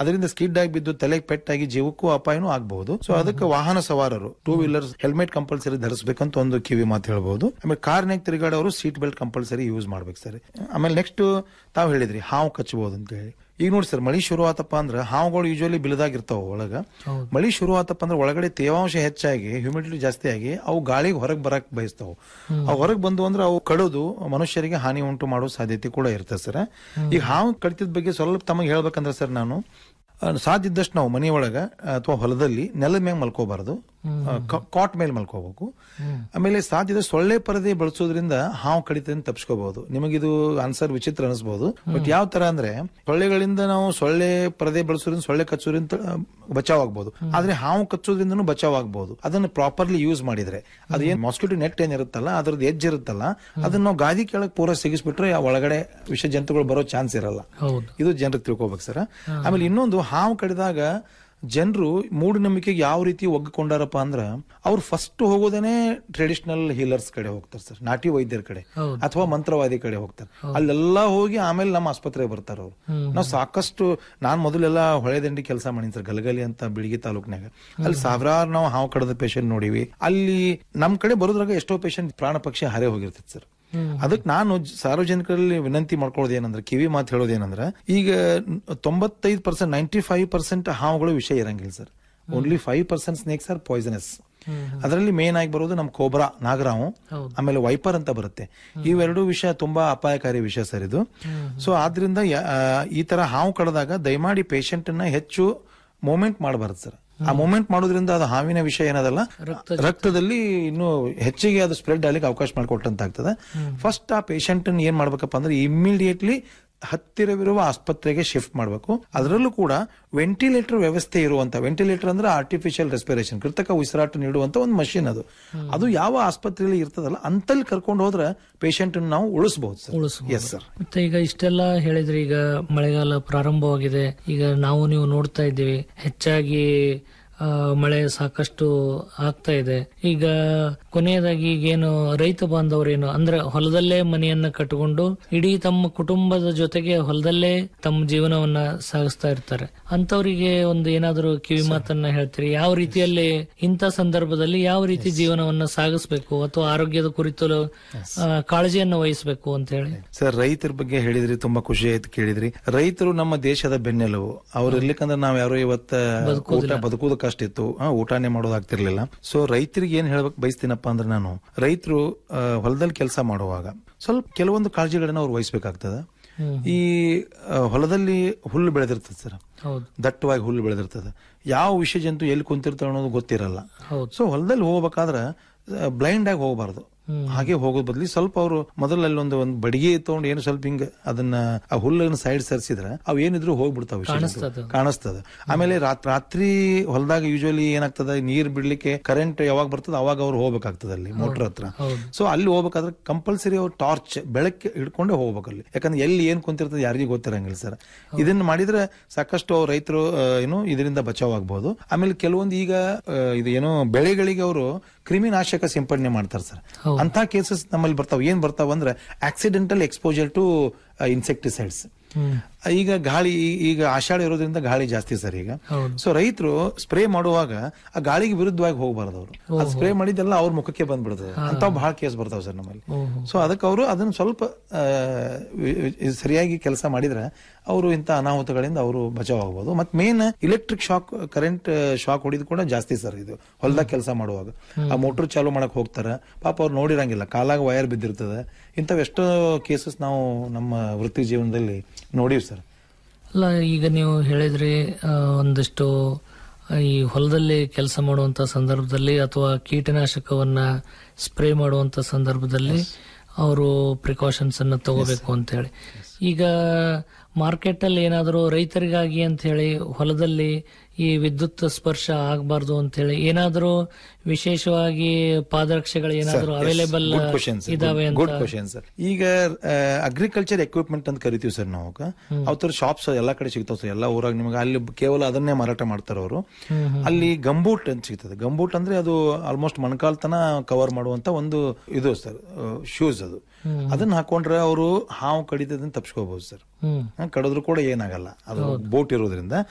ಅದರಿಂದ ಸ್ಕಿಡ್ ಆಗಿ ಬಿದ್ದು ತಲೆಗೆ ಪೆಟ್ಟಾಗಿ ಜೀವಕ್ಕೂ ಅಪಾಯನೂ ಆಗಬಹುದು ಸೊ ಅದಕ್ಕೆ ವಾಹನ ಸವಾರರು ಟೂ ವೀಲರ್ ಹೆಲ್ಮೆಟ್ ಕಂಪಲ್ಸರಿ ಧರಿಸಬೇಕಂತ ಒಂದು ಕಿವಿ ಮಾತು ಹೇಳ್ಬಹುದು ಆಮೇಲೆ ಕಾರ್ನಾಗ ತಿರುಗಾಡೋರು ಸೀಟ್ ಬೆಲ್ಟ್ ಕಂಪಲ್ಸರಿ ಯೂಸ್ ಮಾಡ್ಬೇಕು ಸರ್ ಆಮೇಲೆ ನೆಕ್ಸ್ಟ್ ತಾವ್ ಹೇಳಿದ್ರಿ ಹಾವು ಕಚ್ಚಬಹುದು ಅಂತ ಹೇಳಿ ಈಗ ನೋಡಿ ಸರ್ ಮಳಿ ಶುರು ಆತಪ್ಪ ಅಂದ್ರೆ ಹಾವುಗಳು ಯೂಶಲಿ ಬಿಲದಾಗಿರ್ತಾವ ಒಳಗ ಮಳಿ ಶುರು ಆತಪ್ಪ ಅಂದ್ರೆ ಒಳಗಡೆ ತೇವಾಂಶ ಹೆಚ್ಚಾಗಿ ಹ್ಯೂಮಿಡಿಟಿ ಜಾಸ್ತಿ ಆಗಿ ಅವು ಗಾಳಿಗೆ ಹೊರಗೆ ಬರಕ್ ಬಯಸ್ತಾವ ಅವು ಹೊರಗೆ ಬಂದು ಅಂದ್ರೆ ಅವು ಕಡೋದು ಮನುಷ್ಯರಿಗೆ ಹಾನಿ ಉಂಟು ಮಾಡೋ ಸಾಧ್ಯತೆ ಕೂಡ ಇರ್ತದೆ ಸರ್ ಈಗ ಹಾವು ಕಡಿತದ ಬಗ್ಗೆ ಸ್ವಲ್ಪ ತಮಗೆ ಹೇಳ್ಬೇಕಂದ್ರೆ ಸರ್ ನಾನು ಆ, ಸಾಧ್ಯ ಇದ್ದಷ್ಟು ನಾವು ಮನೆಯೊಳಗ ಅಥವಾ ಹೊಲದಲ್ಲಿ ನೆಲದ ಮ್ಯಾಗ ಮಲ್ಕೋಬಾರದು ಕಾಟ್ ಮೇಲೆ ಮಲ್ಕೋಬೇಕು ಆಮೇಲೆ ಸಾಧ್ಯದ ಸೊಳ್ಳೆ ಪರದೆ ಬಳಸೋದ್ರಿಂದ ಹಾವು ಕಡಿತದಿಂದ ತಪ್ಪಿಸ್ಕೋಬಹುದು ನಿಮಗಿದು ಆನ್ಸರ್ ವಿಚಿತ್ರ ಅನಿಸಬಹುದು ಬಟ್ ಯಾವ ತರ ಅಂದ್ರೆ ಸೊಳ್ಳೆಗಳಿಂದ ನಾವು ಸೊಳ್ಳೆ ಪರದೆ ಬಳಸೋದ್ರಿಂದ ಸೊಳ್ಳೆ ಕಚ್ಚೋದ್ರಿಂದ ಆ, ಬಚಾವ್ ಆಗ್ಬಹುದು ಆದ್ರೆ ಹಾವು ಕಚ್ಚೋದ್ರಿಂದನೂ ಬಚಾವ್ ಆಗ್ಬಹುದು ಅದನ್ನ ಪ್ರಾಪರ್ಲಿ ಯೂಸ್ ಮಾಡಿದ್ರೆ ಅದು ಏನ್ ಮಾಸ್ಕಿಟೋ ನೆಟ್ ಏನಿರುತ್ತಲ್ಲ ಅದ್ರದ್ದು ಎಜ್ ಇರುತ್ತಲ್ಲ ಅದನ್ನ ನಾವು ಗಾದಿ ಕೆಳಗೆ ಪೂರ ಸಿಗಿಸ್ಬಿಟ್ರೆ ಆ ಒಳಗಡೆ ವಿಷ ಜಂತುಗಳು ಬರೋ ಚಾನ್ಸ್ ಇರಲ್ಲ ಹೌದು ಇದು ಜನರಿಗೆ ತಿಳ್ಕೊಬೇಕು ಸರ್ ಆಮೇಲೆ ಇನ್ನೊಂದು ಹಾವು ಕಡಿದಾಗ ಜನರು ಮೂಢನಂಬಿಕೆಗೆ ಯಾವ ರೀತಿ ಒಗ್ಗಿಕೊಂಡಾರಪ್ಪ ಅಂದ್ರ ಅವ್ರು ಫಸ್ಟ್ ಹೋಗೋದೇನೆ ಟ್ರೆಡಿಷನಲ್ ಹೀಲರ್ಸ್ ಕಡೆ ಹೋಗ್ತಾರೆ ಸರ್ ನಾಟಿ ವೈದ್ಯರ ಕಡೆ ಹೌದು. ಅಥವಾ ಮಂತ್ರವಾದಿ ಕಡೆ ಹೋಗ್ತಾರೆ ಅಲ್ಲೆಲ್ಲ ಹೋಗಿ ಆಮೇಲೆ ನಮ್ಮ ಆಸ್ಪತ್ರೆಗೆ ಬರ್ತಾರ ಅವ್ರು ನಾವು ಸಾಕಷ್ಟು ನಾನ್ ಮೊದಲೆಲ್ಲ ಹೊಳೆದಂಡಿ ಕೆಲಸ ಮಾಡೀನಿ ಸರ್ ಗಲಗಲಿ ಅಂತ ಬಿಳಿಗಿ ತಾಲೂಕ್ನಾಗ ಅಲ್ಲಿ ಸಾವಿರಾರು ನಾವು ಹಾವು ಕಡದ ಪೇಷಂಟ್ ನೋಡಿವಿ ಅಲ್ಲಿ ನಮ್ ಕಡೆ ಬರೋದ್ರಾಗ ಎಷ್ಟೋ ಪೇಷಂಟ್ ಪ್ರಾಣ ಪಕ್ಷಿ ಹಾರೇ ಹೋಗಿರ್ತೈತೆ ಸರ್ ಅದಕ್ಕೆ ನಾನು ಜ- ಸಾರ್ವಜನಿಕರಲ್ಲಿ ವಿನಂತಿ ಮಾಡ್ಕೊಳ್ಳೋದು ಏನಂದ್ರೆ ಕಿವಿ ಮಾತು ಹೇಳೋದು ಏನಂದ್ರೆ ಈಗ ತೊಂಬತ್ತೈದು ಪರ್ಸೆಂಟ್ ನೈಂಟಿ ಫೈವ್ ಪರ್ಸೆಂಟ್ ಹಾವುಗಳು ವಿಷಯ ಇರಂಗಿಲ್ಲ sir only five percent snakes are poisonous ಅದರಲ್ಲಿ ಮೇನ್ ಆಗಿ ಬರೋದು ನಮ್ ಕೋಬ್ರಾ ನಾಗರಾವು ಆಮೇಲೆ ವೈಪರ್ ಅಂತ ಬರುತ್ತೆ ಇವೆರಡು ವಿಷಯ ತುಂಬಾ ಅಪಾಯಕಾರಿ ವಿಷಯ ಸರ್ ಇದು ಸೊ ಆದ್ರಿಂದ ಯಾ- ಆ, ಈ ತರ ಹಾವು ಕಡದಾಗ ದಯಮಾಡಿ ಪೇಷಂಟ್ ನ ಹೆಚ್ಚು ಮೂಮೆಂಟ್ ಮಾಡಬಾರದು ಸರ್ ಆ ಮೂಮೆಂಟ್ ಮಾಡೋದ್ರಿಂದ ಅದು ಹಾವಿನ ವಿಷಯ ಏನದಲ್ಲ ರಕ್ತದಲ್ಲಿ ಇನ್ನು ಹೆಚ್ಚಿಗೆ ಅದು ಸ್ಪ್ರೆಡ್ ಆಗ್ಲಿಕ್ಕೆ ಅವಕಾಶ ಮಾಡಿಕೊಟ್ಟಂತ ಆಗ್ತದೆ ಫಸ್ಟ್ ಆ ಪೇಷಂಟ್ ಏನ್ ಮಾಡ್ಬೇಕಪ್ಪ ಅಂದ್ರೆ ಇಮಿಡಿಯೇಟ್ಲಿ ಹತ್ತಿರವಿರುವ ಆಸ್ಪತ್ರೆಗೆ ಶಿಫ್ಟ್ ಮಾಡಬೇಕು ಅದರಲ್ಲೂ ಕೂಡ ವೆಂಟಿಲೇಟರ್ ವ್ಯವಸ್ಥೆ ಇರುವಂತ ವೆಂಟಿಲೇಟರ್ ಅಂದ್ರೆ ಆರ್ಟಿಫಿಷಿಯಲ್ ರೆಸ್ಪಿರೇಷನ್ ಕೃತಕ ಉಸಿರಾಟ ನೀಡುವಂತ ಒಂದು ಮಷಿನ್ ಅದು ಅದು ಯಾವ ಆಸ್ಪತ್ರೆಯಲ್ಲಿ ಇರ್ತದಲ್ಲ ಅಂತಲ್ಲಿ ಕರ್ಕೊಂಡು ಹೋದ್ರೆ ಪೇಷಂಟ್ ನಾವು ಉಳಿಸಬಹುದು ಸರ್ ಉಳಿಸ್ಬೋದು. ಎಸ್ ಸರ್ ಮತ್ತೆ ಈಗ ಇಷ್ಟೆಲ್ಲ ಹೇಳಿದ್ರಿ ಈಗ ಮಳೆಗಾಲ ಪ್ರಾರಂಭವಾಗಿದೆ ಈಗ ನಾವು ನೀವು ನೋಡ್ತಾ ಇದ್ದೀವಿ ಹೆಚ್ಚಾಗಿ ಆ, ಮಳೆ ಸಾಕಷ್ಟು ಆಗ್ತಾ ಇದೆ ಈಗ ಕೊನೆಯದಾಗಿ ಈಗೇನು ರೈತ ಬಾಂಧವರೇನು ಅಂದ್ರೆ ಹೊಲದಲ್ಲೇ ಮನೆಯನ್ನ ಕಟ್ಟಿಕೊಂಡು ಇಡೀ ತಮ್ಮ ಕುಟುಂಬದ ಜೊತೆಗೆ ಹೊಲದಲ್ಲೇ ತಮ್ಮ ಜೀವನವನ್ನ ಸಾಗಿಸ್ತಾ ಇರ್ತಾರೆ ಅಂತವರಿಗೆ ಒಂದು ಏನಾದರೂ ಕಿವಿ ಮಾತನ್ನ ಹೇಳ್ತೀರಿ ಯಾವ ರೀತಿಯಲ್ಲಿ ಇಂಥ ಸಂದರ್ಭದಲ್ಲಿ ಯಾವ ರೀತಿ ಜೀವನವನ್ನ ಸಾಗಿಸ್ಬೇಕು ಅಥವಾ ಆರೋಗ್ಯದ ಕುರಿತು ಆ, ಕಾಳಜಿಯನ್ನು ವಹಿಸಬೇಕು ಅಂತ ಹೇಳಿ ಸರ್ ರೈತರ ಬಗ್ಗೆ ಹೇಳಿದ್ರಿ ತುಂಬಾ ಖುಷಿ ಆಯ್ತು ಕೇಳಿದ್ರಿ ರೈತರು ನಮ್ಮ ದೇಶದ ಬೆನ್ನೆಲುಬು ಅವ್ರು ಇರ್ಲಿಕ್ಕಂದ್ರೆ ನಾವ್ ಯಾರೋ ಇವತ್ತ ಊಟ ಬದುಕುವುದು ಕಷ್ಟ ಇತ್ತು ಆ, ಊಟನೇ ಮಾಡೋದಾಗ್ತಿರ್ಲಿಲ್ಲ ಸೊ ರೈತರಿಗೆ ಏನ್ ಹೇಳ್ಬೇಕು ಬಯಸ್ತೀನಪ್ಪ ಅಂದ್ರೆ ನಾನು ರೈತರು ಹೊಲದಲ್ಲಿ ಕೆಲಸ ಮಾಡುವಾಗ ಸ್ವಲ್ಪ ಕೆಲವೊಂದು ಕಾಳಜಿಗಳನ್ನ ಅವ್ರು ವಹಿಸ್ಬೇಕಾಗ್ತದ ಈ ಆ, ಹೊಲದಲ್ಲಿ ಹುಲ್ಲು ಬೆಳೆದಿರ್ತದೆ ಸರ್ ಹೌದು ದಟ್ಟವಾಗಿ ಹುಲ್ಲು ಬೆಳೆದಿರ್ತದೆ ಯಾವ ವಿಷ ಜಂತು ಎಲ್ಲಿ ಕುಂತಿರ್ತಾವ ಅನ್ನೋದು ಗೊತ್ತಿರಲ್ಲ ಹೌದು ಸೊ ಹೊಲದಲ್ಲಿ ಹೋಗ್ಬೇಕಾದ್ರೆ ಬ್ಲೈಂಡ್ ಆಗಿ ಹೋಗಬಾರ್ದು ಹಾಗೆ ಹೋಗೋದ್ ಬದ್ಲಿ ಸ್ವಲ್ಪ ಅವರು ಮೊದಲಲ್ಲಿ ಒಂದು ಒಂದು ಬಡಿಗೆ ತಗೊಂಡು ಏನು ಸ್ವಲ್ಪ ಹಿಂಗ ಅದನ್ನ ಆ ಹುಲ್ಲನ್ನು ಸೈಡ್ ಸರಿಸಿದ್ರೆ ಅವು ಏನಿದ್ರು ಹೋಗ್ಬಿಡ್ತಾವ ಕಾಣಿಸ್ತದೆ. ಕಾಣಿಸ್ತದ ಆಮೇಲೆ ರಾತ್- ರಾತ್ರಿ ಹೊಲದಾಗ ಯೂಶಲಿ ಏನಾಗ್ತದ ನೀರ್ ಬಿಡ್ಲಿಕ್ಕೆ ಕರೆಂಟ್ ಯಾವಾಗ ಬರ್ತದ ಅವಾಗ ಅವ್ರು ಹೋಗ್ಬೇಕಾಗ್ತದ ಅಲ್ಲಿ ಮೋಟರ್ ಹತ್ರ ಹೌದು ಸೊ ಅಲ್ಲಿ ಹೋಗ್ಬೇಕಾದ್ರೆ ಕಂಪಲ್ಸರಿ ಅವ್ರು ಟಾರ್ಚ್ ಬೆಳಗ್ಗೆ ಹಿಡ್ಕೊಂಡೇ ಹೋಗ್ಬೇಕು ಅಲ್ಲಿ ಯಾಕಂದ್ರೆ ಎಲ್ಲಿ ಏನ್ ಕುಂತಿರ್ತದೆ ಯಾರಿಗೂ ಗೊತ್ತಿರಂಗಿಲ್ಲ ಸರ್ ಇದನ್ನ ಮಾಡಿದ್ರೆ ಸಾಕಷ್ಟು ಅವ್ರು ರೈತರು ಆ, ಏನು ಇದರಿಂದ ಬಚಾವ್ ಆಗ್ಬಹುದು ಆಮೇಲೆ ಕೆಲವೊಂದು ಈಗ ಆ, ಇದು ಏನೋ ಬೆಳೆಗಳಿಗೆ ಅವರು ಕ್ರಿಮಿನಾಶಕ ಸಿಂಪಡಣೆ ಮಾಡ್ತಾರೆ ಸರ್ ಅಂತ ಕೇಸಸ್ ನಮ್ಮಲ್ಲಿ ಬರ್ತಾವ ಏನ್ ಬರ್ತಾವ ಅಂದ್ರೆ accidental exposure to insecticides hmm ಈಗ ಗಾಳಿ ಈಗ ಆಷಾಢ ಇರೋದ್ರಿಂದ ಗಾಳಿ ಜಾಸ್ತಿ ಸರ್ ಈಗ ಹೌದು ಸೊ ರೈತರು ಸ್ಪ್ರೇ ಮಾಡುವಾಗ ಆ ಗಾಳಿಗೆ ವಿರುದ್ಧವಾಗಿ ಹೋಗಬಾರ್ದು ಅವರು ಅದು ಸ್ಪ್ರೇ ಮಾಡಿದ್ದೆಲ್ಲ ಅವ್ರ ಮುಖಕ್ಕೆ ಬಂದ್ಬಿಡ್ತದೆ ಅಂತ ಬಹಳ ಕೇಸ್ ಬರ್ತಾವ ಸರ್ ನಮ್ಮಲ್ಲಿ ಓಹೋ. ಸೊ ಅದಕ್ಕೆ ಅವರು ಅದನ್ನ ಸ್ವಲ್ಪ ಆ, ವಿ- ವಿ- ಸರಿಯಾಗಿ ಕೆಲಸ ಮಾಡಿದ್ರೆ ಅವರು ಇಂಥ ಅನಾಹುತಗಳಿಂದ ಅವರು ಬಚಾವ್ ಆಗ್ಬೋದು ಮತ್ತೆ main electric shock current shock ಹೊಡಿದ್ ಕೂಡ ಜಾಸ್ತಿ ಸರ್ ಇದು ಹೊಲದಾಗ ಕೆಲಸ ಮಾಡುವಾಗ ಆ ಮೋಟರ್ ಚಾಲು ಮಾಡಕ್ ಹೋಗ್ತಾರೆ ಪಾಪ ಅವ್ರು ನೋಡಿರಂಗಿಲ್ಲ ಕಾಲಾಗ ವಯರ್ ಬಿದ್ದಿರ್ತದೆ ಇಂಥವ್ ಎಷ್ಟೋ ಕೇಸಸ್ ನಾವು ನಮ್ಮ ವೃತ್ತಿ ಜೀವನದಲ್ಲಿ ನೋಡೀವಿ ಸರ್ ಅಲ್ಲ ಈಗ ನೀವು ಹೇಳಿದ್ರಿ ಆ, ಒಂದಿಷ್ಟು ಆ, ಈ ಹೊಲದಲ್ಲಿ ಕೆಲಸ ಮಾಡುವಂತ ಸಂದರ್ಭದಲ್ಲಿ ಅಥವಾ ಕೀಟನಾಶಕವನ್ನ ಸ್ಪ್ರೇ ಮಾಡುವಂತ ಸಂದರ್ಭದಲ್ಲಿ ಅವರು ಪ್ರಿಕಾಷನ್ಸ್ ಅನ್ನ ತಗೋಬೇಕು ಅಂತ ಹೇಳಿ ಈಗ ಮಾರ್ಕೆಟ್ ಅಲ್ಲಿ ಏನಾದರೂ ರೈತರಿಗಾಗಿ ಅಂತ ಹೇಳಿ ಹೊಲದಲ್ಲಿ ಈ ವಿದ್ಯುತ್ ಸ್ಪರ್ಶ ಆಗಬಾರ್ದು ಅಂತ ಹೇಳಿ ಏನಾದರೂ ವಿಶೇಷವಾಗಿ ಪಾದರಕ್ಷೆಗಳು ಏನಾದರೂ ಅವೈಲೇಬಲ್ ಗುಡ್ ಕ್ವಶನ್ ಇದಾವೆ ಅಂತ ಗುಡ್ ಕ್ವಶನ್ ಸರ್ ಈಗ ಅಗ್ರಿಕಲ್ಚರ್ ಎಕ್ವಿಪ್ಮೆಂಟ್ ಅಂತ ಕರಿತೀವಿ ಸರ್ ನಾವು ಅವ್ರ ಶಾಪ್ಸ್ ಎಲ್ಲಾ ಕಡೆ ಸಿಗ್ತಾವ ಸರ್ ಎಲ್ಲಾ ಊರಾಗ ನಿಮಗೆ ಅಲ್ಲಿ ಕೇವಲ ಅದನ್ನೇ ಮಾರಾಟ ಮಾಡ್ತಾರ ಅವರು ಅಲ್ಲಿ ಗಂಬೂಟ್ ಅಂತ ಸಿಗ್ತದೆ ಗಂಬೂಟ್ ಅಂದ್ರೆ ಅದು ಆಲ್ಮೋಸ್ಟ್ ಮೊಣಕಾಲ್ ತನ ಕವರ್ ಮಾಡುವಂತ ಒಂದು ಇದು ಸರ್ ಶೂಸ್ ಅದು ಅದನ್ನ ಹಾಕೊಂಡ್ರೆ ಅವರು ಹಾವು ಕಡಿತದಿಂದ ತಪ್ಪಿಸ್ಕೋಬಹುದು ಸರ್ ಹ್ಮ್ ಕಡಿದ್ರು ಕೂಡ ಏನಾಗಲ್ಲ ಅದು ಬೋಟ್ ಇರೋದ್ರಿಂದ